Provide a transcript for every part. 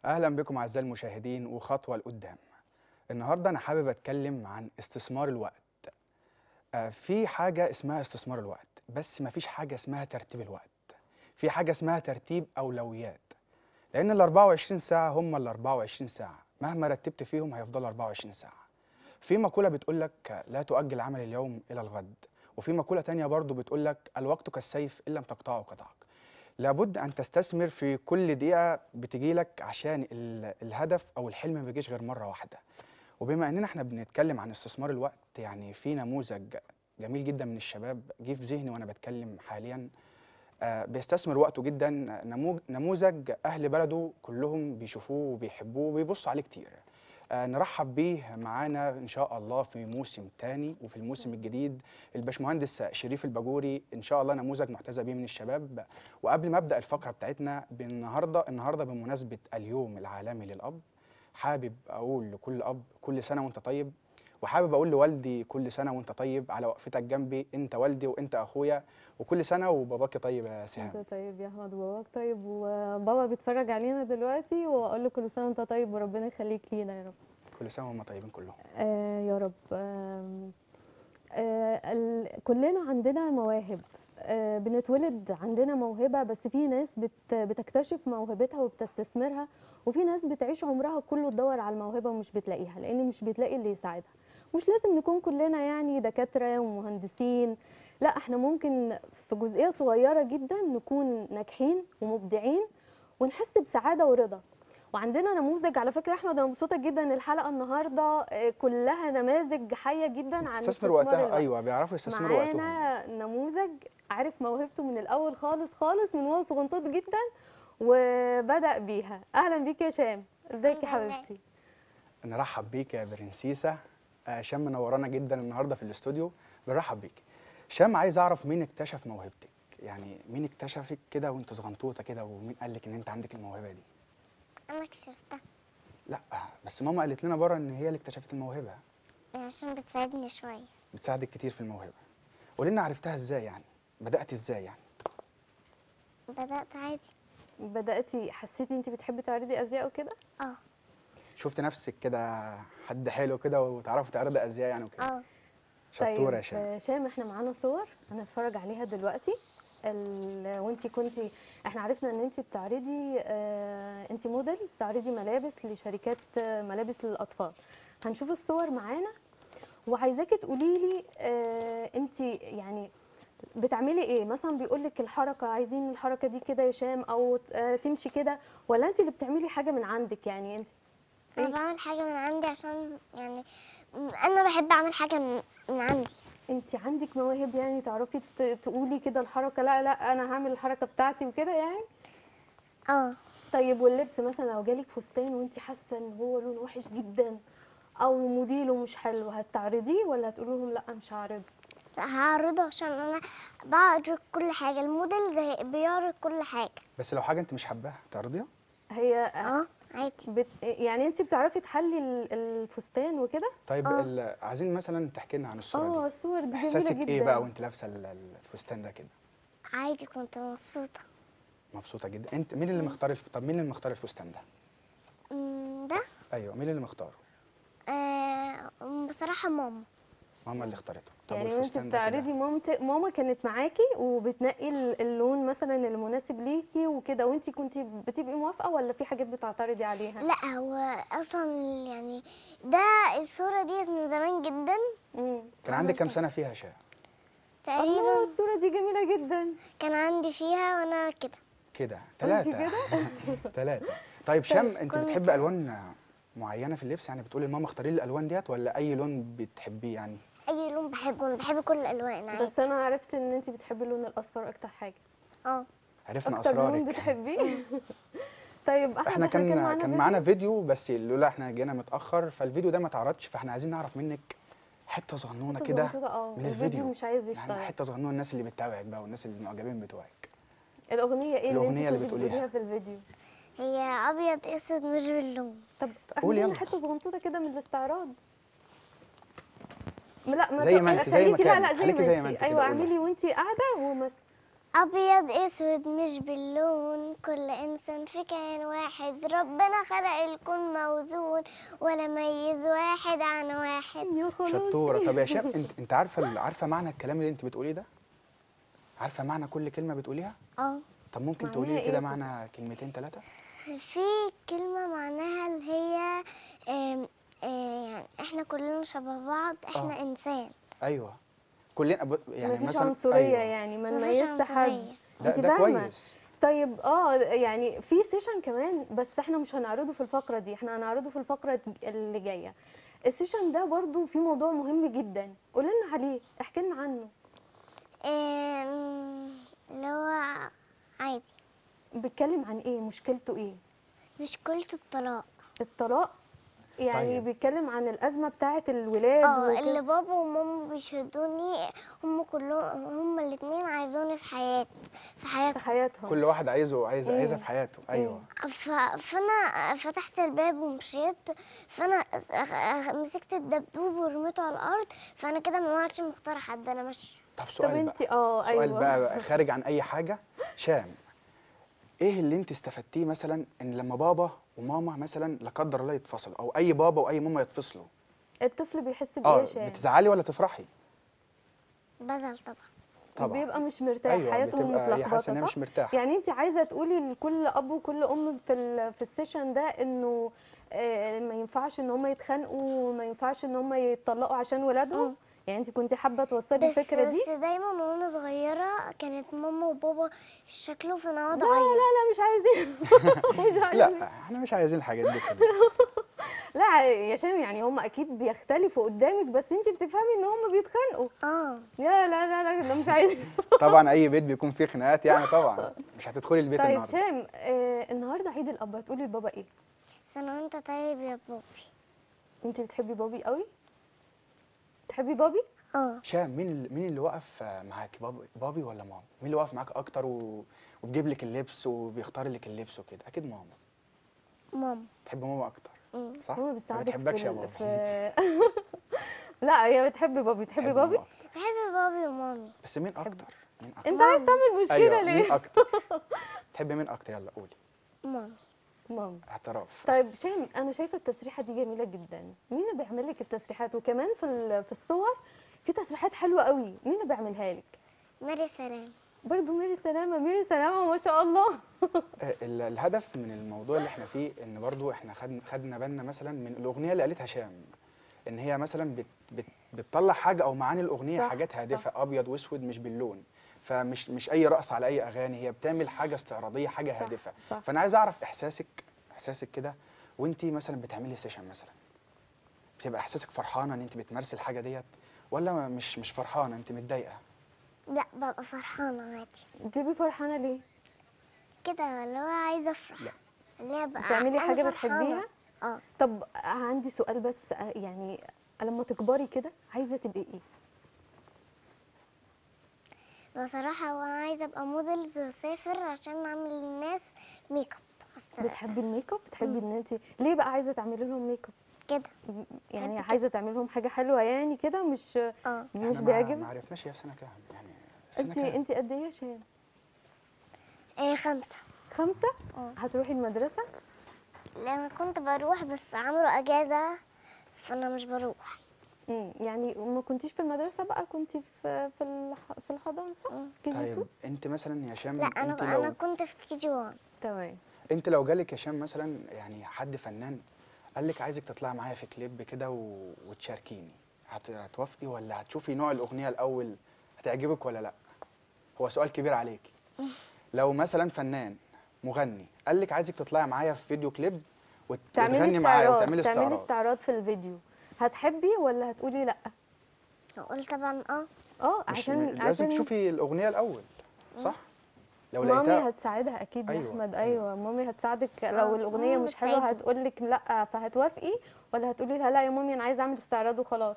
اهلا بكم اعزائي المشاهدين وخطوه لقدام النهارده انا حابب اتكلم عن استثمار الوقت آه، في حاجه اسمها استثمار الوقت بس ما فيش حاجه اسمها ترتيب الوقت في حاجه اسمها ترتيب اولويات لان ال 24 ساعه هم ال 24 ساعه مهما رتبت فيهم هيفضلوا 24 ساعه في مقوله بتقول لك لا تؤجل عمل اليوم الى الغد وفي مقوله تانية برضو بتقول لك الوقت كالسيف ان لم تقطعه قطعك لابد ان تستثمر في كل دقيقه بتجي لك عشان ال- الهدف او الحلم ما بيجيش غير مره واحده وبما اننا احنا بنتكلم عن استثمار الوقت يعني في نموذج جميل جدا من الشباب جه في ذهني وانا بتكلم حاليا آه، بيستثمر وقته جدا نموذج نموذج اهل بلده كلهم بيشوفوه وبيحبوه وبيبصوا عليه كتير آه، نرحب بيه معانا ان شاء الله في موسم تاني وفي الموسم الجديد الباشمهندس شريف الباجوري ان شاء الله نموذج محتذى بيه من الشباب وقبل ما ابدا الفقره بتاعتنا بالنهارده النهارده بمناسبه اليوم العالمي للاب حابب اقول لكل اب كل سنه وانت طيب وحابب اقول لوالدي كل سنه وانت طيب على وقفتك جنبي انت والدي وانت اخويا وكل سنه وباباكي طيب يا سهام انت طيب يا احمد وباباك طيب وبابا بيتفرج علينا دلوقتي واقول له كل سنه وانت طيب وربنا يخليك لينا يا رب كل سنه وهم طيبين كلهم آه يا رب آم، آه ال... كلنا عندنا مواهب آه بنتولد عندنا موهبه بس في ناس بت... بتكتشف موهبتها وبتستثمرها وفي ناس بتعيش عمرها كله تدور على الموهبه ومش بتلاقيها لان مش بتلاقي اللي يساعدها مش لازم نكون كلنا يعني دكاتره ومهندسين لا احنا ممكن في جزئيه صغيره جدا نكون ناجحين ومبدعين ونحس بسعاده ورضا وعندنا نموذج على فكره يا احمد انا مبسوطه جدا ان الحلقه النهارده آه، كلها نماذج حيه جدا عن تستثمر استثمار وقتها الوقت. ايوه بيعرفوا يستثمروا وقتهم معانا نموذج عارف موهبته من الاول خالص خالص من وهو صغنطوط جدا وبدا بيها اهلا بيك يا شام ازيك يا الحمد لله. حبيبتي نرحب بيك يا برنسيسة آه، شام منورانا جدا النهارده في الاستوديو بنرحب بيك شام عايز اعرف مين اكتشف موهبتك يعني مين اكتشفك كده وانت صغنطوطه كده ومين قال لك ان انت عندك الموهبه دي انا اكتشفتها لا بس ماما قالت لنا بره ان هي اللي اكتشفت الموهبه عشان بتساعدني شويه بتساعدك كتير في الموهبه قولي لنا عرفتها ازاي يعني بدات ازاي يعني بدات عادي بداتي حسيتي انت بتحبي تعرضي ازياء وكده اه شفت نفسك كده حد حلو كده وتعرفي تعرضي ازياء يعني وكده اه شطوره يا طيب شام آه، شام احنا معانا صور هنتفرج عليها دلوقتي ال... وانتي كنتي احنا عرفنا ان انتي بتعرضي اه... انتي موديل بتعرضي ملابس لشركات آه، ملابس للاطفال هنشوف الصور معانا وعايزاكي تقولي لي اه... انتي يعني بتعملي ايه مثلا بيقول لك الحركه عايزين الحركه دي كده يا شام او آه، تمشي كده ولا انت اللي بتعملي حاجه من عندك يعني انت انا إيه؟ بعمل حاجه من عندي عشان يعني م- انا بحب اعمل حاجه من, من عندي انت عندك مواهب يعني تعرفي ت- تقولي كده الحركه لا لا انا هعمل الحركه بتاعتي وكده يعني اه طيب واللبس مثلا لو جالك فستان وانت حاسه ان هو لونه وحش جدا او موديله مش حلو هتعرضيه ولا هتقولي لهم لا مش هعرضه لا هعرضه عشان انا بعرض كل حاجه الموديل زي بيعرض كل حاجه بس لو حاجه انت مش حباها تعرضيها هي اه عادي بت... يعني انت بتعرفي تحلي ال- الفستان وكده طيب آه. ال- عايزين مثلا تحكي لنا عن الصوره اه دي الصور دي جميله احساسك جدا ايه بقى وانت لابسه ال- ال- الفستان ده كده عادي كنت مبسوطه مبسوطه جدا انت مين اللي مختار الف... طب مين اللي مختار الفستان ده م، ده ايوه مين اللي مختاره آه بصراحه ماما ماما اللي اختارته طب يعني وانت والفستان ده كده؟ بتعرضي مامت ماما كانت معاكي وبتنقي ال- اللون مثلا المناسب ليكي وكده وانت كنت بتبقي موافقه ولا في حاجات بتعترضي عليها لا هو اصلا يعني ده الصوره دي من زمان جدا مم. كان عندك كام عملت- سنه فيها يا شا الله تقريبا الصوره دي جميله جدا كان عندي فيها وانا كده كده وانت ثلاثه كده ثلاثه طيب شام انت كنت- بتحب الوان معينه في اللبس يعني بتقولي لماما اختاري لي الالوان ديت ولا اي لون بتحبيه يعني اي لون بحبه انا بحب كل الالوان عادي بس انا عرفت ان انت بتحبي اللون الاصفر اكتر حاجه اه عرفنا اكتر لون اسرارك بتحبيه طيب احمد احنا كان كان فيديو. معانا فيديو بس لولا احنا جينا متاخر فالفيديو ده ما اتعرضش فاحنا عايزين نعرف منك حته صغنونه حتة كده صغنطوطة، اه من الفيديو الفيديو مش عايز يعني يشتغل حته صغنونه الناس اللي بتتابعك بقى والناس اللي المعجبين بتوعك الاغنيه ايه الأغنية اللي اللي انت كنت بتقوليها. بتقوليها في الفيديو هي ابيض اسود مش باللون طب قولي اعملي لنا يلا. حته صغنطوطه كده من الاستعراض لا ما زي ط- ما انت، زي ما خليكي لا كان. لا زي خليكي ما زي انت ما انت كده، ايوه قولي. اعملي وانت قاعده ومس ابيض اسود مش باللون كل انسان في كائن واحد ربنا خلق الكون موزون ولا ميز واحد عن واحد يا خلاص شطوره طب يا شام انت انت عارفه ال- عارفه معنى الكلام اللي انت بتقوليه ده عارفه معنى كل كلمه بتقوليها اه طب ممكن معناها تقولي لي إيه كده طب؟ معنى كلمتين ثلاثه في كلمة معناها اللي هي آم، آه، يعني احنا كلنا شبه بعض احنا آه. انسان ايوه كلنا ب- يعني مفيش مثلا عنصريه أيوة. يعني ما مفيش نميزش حد عنصرية. ده, انت ده فاهمة؟ كويس طيب اه يعني في سيشن كمان بس احنا مش هنعرضه في الفقره دي احنا هنعرضه في الفقره اللي جايه السيشن ده برضو في موضوع مهم جدا قول لنا عليه احكي لنا عنه آم، اللي هو عادي بيتكلم عن ايه مشكلته ايه مشكلة الطلاق الطلاق يعني طيب. بيتكلم عن الازمه بتاعه الولاد اه وكده. اللي بابا وماما بيشهدوني هم كلهم هم الاتنين عايزوني في حياتي في في حياتهم حياتهم كل واحد عايزه عايز عايزها مم. في حياته ايوه ف... فانا فتحت الباب ومشيت فانا أخ- مسكت الدبدوب ورميته على الارض فانا كده ما عادش مختار حد انا ماشيه طب طب سؤال بقى انت اه سؤال ايوه بقى خارج عن اي حاجه شام ايه اللي انت استفدتيه مثلا ان لما بابا وماما مثلا لا قدر الله يتفصلوا او اي بابا واي ماما يتفصلوا الطفل بيحس بايه اه يا شام بتزعلي ولا تفرحي بزعل طبعا طبعا بيبقى مش مرتاح ايوه حياته بتبقى هي حاسه متلخبطه ان هي صح مش مرتاحه يعني انت عايزه تقولي لكل اب وكل ام في ال- في السيشن ده انه آه، ما ينفعش ان هم يتخانقوا وما ينفعش ان هم يتطلقوا عشان ولادهم مم. يعني انت كنت حابه توصلي بس الفكره دي بس دايما وانا صغيره كانت ماما وبابا شكله في انا لا اقعد اعيط لا لا مش عايزين مش عايزين لا احنا مش عايزين الحاجات دي كلها لا يا شام يعني هم اكيد بيختلفوا قدامك بس انت بتفهمي ان هم بيتخانقوا اه لا لا لا لا ده مش عايزين طبعا اي بيت بيكون فيه خناقات يعني طبعا مش هتدخلي البيت طيب النهارده شام آه النهارده عيد الاب هتقولي لبابا ايه سنه وانت طيب يا بابي انت بتحبي بابي قوي تحبي بابي اه شام مين اللي مين اللي وقف معاك بابي, بابي ولا ماما مين اللي وقف معاك اكتر و... وبيجيب لك اللبس وبيختار لك اللبس وكده اكيد ماما ماما بتحب ماما اكتر مم. صح ماما ما بتساعدك بتحبكش في يا ال- بابا في لا هي بتحب بابي تحبي بتحب بابي ماما أكتر. بحب بابي ومامي بس مين اكتر مين اكتر انت عايز تعمل مشكله ايوه ليه مين اكتر تحبي مين اكتر يلا قولي مامي ماما اعتراف طيب شام انا شايفه التسريحه دي جميله جدا مين اللي بيعمل لك التسريحات وكمان في ال- في الصور في تسريحات حلوه قوي مين اللي بيعملها لك ماري سلام برضو ميري سلامه ميري سلامه ما شاء الله آه، ال- الهدف من الموضوع اللي احنا فيه ان برضو احنا خدنا خدنا بالنا مثلا من الاغنيه اللي قالتها هشام ان هي مثلا بت بت بتطلع حاجه او معاني الاغنيه صح، حاجات صح. هادفه ابيض واسود مش باللون فمش مش اي رقص على اي اغاني هي بتعمل حاجه استعراضيه حاجه صح، هادفه صح. فانا عايز اعرف احساسك احساسك كده وانت مثلا بتعملي سيشن مثلا بتبقى احساسك فرحانه ان انت بتمارسي الحاجه ديت ولا مش مش فرحانه انت متضايقه لا ببقى فرحانه عادي بتبقي فرحانه ليه كده اللي هو عايزه افرح لا. اللي هي بقى بتعملي أنا حاجه فرحانة. بتحبيها اه طب عندي سؤال بس آه، يعني لما تكبري كده عايزه تبقي ايه بصراحه هو انا عايزه ابقى موديلز واسافر عشان اعمل للناس ميك اب أستريح. بتحبي الميك اب بتحبي ان انت ليه بقى عايزه تعملي لهم ميك اب كده يعني بحب عايزه تعملي لهم حاجه حلوه يعني كده مش اه مش احنا ما- ما بيعجبك عرفناش هي في سنه كام يعني في سنه انت كام انت قد ايه يا شيماء ايه خمسه خمسه اه هتروحي المدرسه لان كنت بروح بس عملوا اجازه فانا مش بروح امم يعني ما كنتيش في المدرسه بقى كنتي في في الح- في الحضانه صح مم. كي جي 2 طيب انت مثلا يا شام لا انت انا انا لو كنت في كي جي 1 تمام انت لو جالك يا شام مثلا يعني حد فنان قال لك عايزك تطلعي معايا في كليب كده و... وتشاركيني هت... هتوافقي ولا هتشوفي نوع الاغنيه الاول هتعجبك ولا لا هو سؤال كبير عليكي لو مثلا فنان مغني قال لك عايزك تطلعي معايا في فيديو كليب وت... تعملي وتغني معايا استعراض وتعملي تعملي استعراض استعراض في الفيديو هتحبي ولا هتقولي لا اقول طبعا اه اه مش عشان لازم عشان تشوفي الاغنيه الاول صح لو مامي لقيتها هتساعدها اكيد يا أيوة، احمد أيوة. ايوه مامي هتساعدك آه، لو الاغنيه ماما مش حلوه بتساعدني. هتقول لك لا فهتوافقي ولا هتقولي لها لا يا مامي انا عايزه اعمل استعراض وخلاص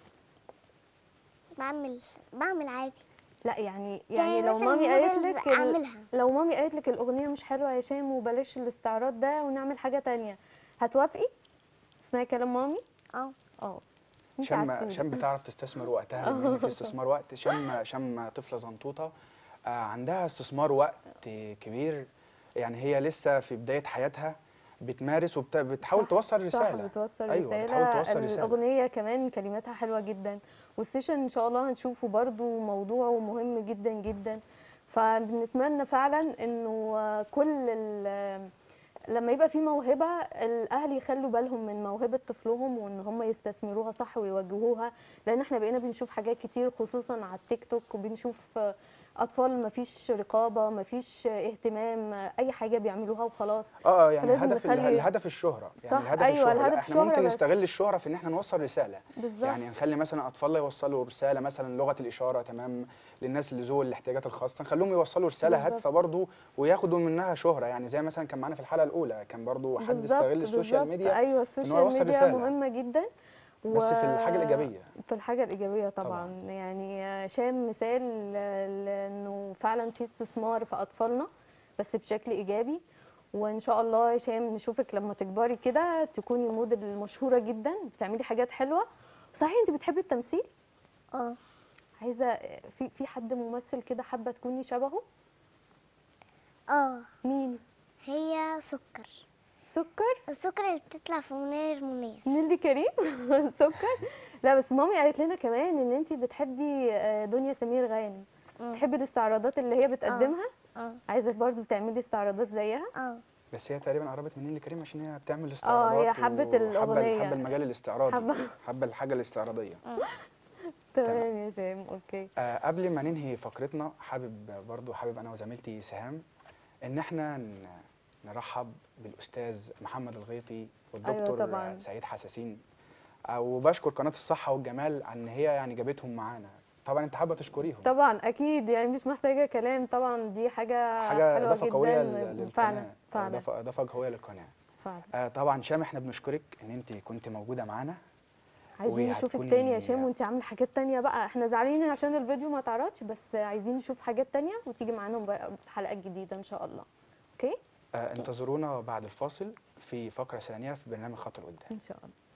بعمل بعمل عادي لا يعني زي يعني لو مثلا مامي قالت موديلز لك ال... اعملها لو مامي قالت لك الاغنيه مش حلوه يا شام وبلاش الاستعراض ده ونعمل حاجه تانية هتوافقي تسمعي كلام مامي اه اه انت شم عسولة. شم بتعرف تستثمر وقتها بما ان في استثمار وقت شم شم طفله زنطوطه آه، عندها استثمار وقت كبير يعني هي لسه في بدايه حياتها بتمارس وبتحاول صح، توصل صح رساله بتوصل أيوة، رسالة بتحاول توصل رسالة. الأغنية كمان كلماتها حلوة جدا والسيشن إن شاء الله هنشوفه برضو موضوعه مهم جدا جدا فبنتمنى فعلا إنه آه، كل ال- لما يبقى في موهبة الأهل يخلوا بالهم من موهبة طفلهم وإن هم يستثمروها صح ويوجهوها لأن احنا بقينا بنشوف حاجات كتير خصوصا على التيك توك وبنشوف آه، أطفال مفيش رقابة مفيش اهتمام آه، أي حاجة بيعملوها وخلاص اه يعني فلازم هدف نخلي- الهدف الشهره يعني صح، الهدف أيوة، الشهره الهدف لا احنا الشهرة ممكن بس. نستغل الشهره في ان احنا نوصل رساله بالظبط يعني نخلي مثلا اطفال يوصلوا رساله مثلا لغه الاشاره تمام للناس اللي ذوي الاحتياجات الخاصه نخليهم يوصلوا رساله بالظبط. هادفه برضو وياخدوا منها شهره يعني زي مثلا كان معانا في الحلقه الاولى كان برضو حد بالظبط، استغل السوشيال بالظبط. ميديا ايوه هو السوشيال يوصل ميديا رسالة. مهمه جدا بس في الحاجه الايجابيه في الحاجه الايجابيه طبعا, طبعاً. طبعا. يعني شام مثال ل- لانه فعلا في استثمار في اطفالنا بس بشكل ايجابي وان شاء الله يا شام نشوفك لما تكبري كده تكوني موديل مشهوره جدا بتعملي حاجات حلوه صحيح انت بتحبي التمثيل اه عايزه في في حد ممثل كده حابه تكوني شبهه اه مين هي سكر سكر السكر اللي بتطلع في منير منير نيلي كريم سكر لا بس مامي قالت لنا كمان ان انت بتحبي آه، دنيا سمير غانم مم. بتحبي الاستعراضات اللي هي بتقدمها اه عايزه برضو تعملي استعراضات زيها اه بس هي تقريبا قربت من نيلي كريم عشان هي بتعمل هي استعراضات حبت وحابة- الأغنية. حابه المجال الاستعراضي حابة. حابه الحاجه الاستعراضيه تمام يا شام اوكي آه قبل ما ننهي فقرتنا حابب برضو حابب انا وزميلتي سهام ان احنا ن- نرحب بالاستاذ محمد الغيطي والدكتور طبعاً. آه، سعيد حساسين آه وبشكر قناه الصحه والجمال عن ان هي يعني جابتهم معانا طبعا انت حابه تشكريهم طبعا اكيد يعني مش محتاجه كلام طبعا دي حاجه حاجه حلوه اضافه جدا قويه لل- للقناه فعلا آه، فعلا اضافه اضافه قويه للقناه فعلا آه طبعا شام احنا بنشكرك ان انت كنت موجوده معانا عايزين نشوفك وهتكوني- تاني يا شام وانت عامله حاجات تانية بقى احنا زعلانين عشان الفيديو ما اتعرضش بس عايزين نشوف حاجات تانية وتيجي معانا بقى في حلقات جديده ان شاء الله اوكي آه انتظرونا بعد الفاصل في فقره ثانيه في برنامج خط القدام ان شاء الله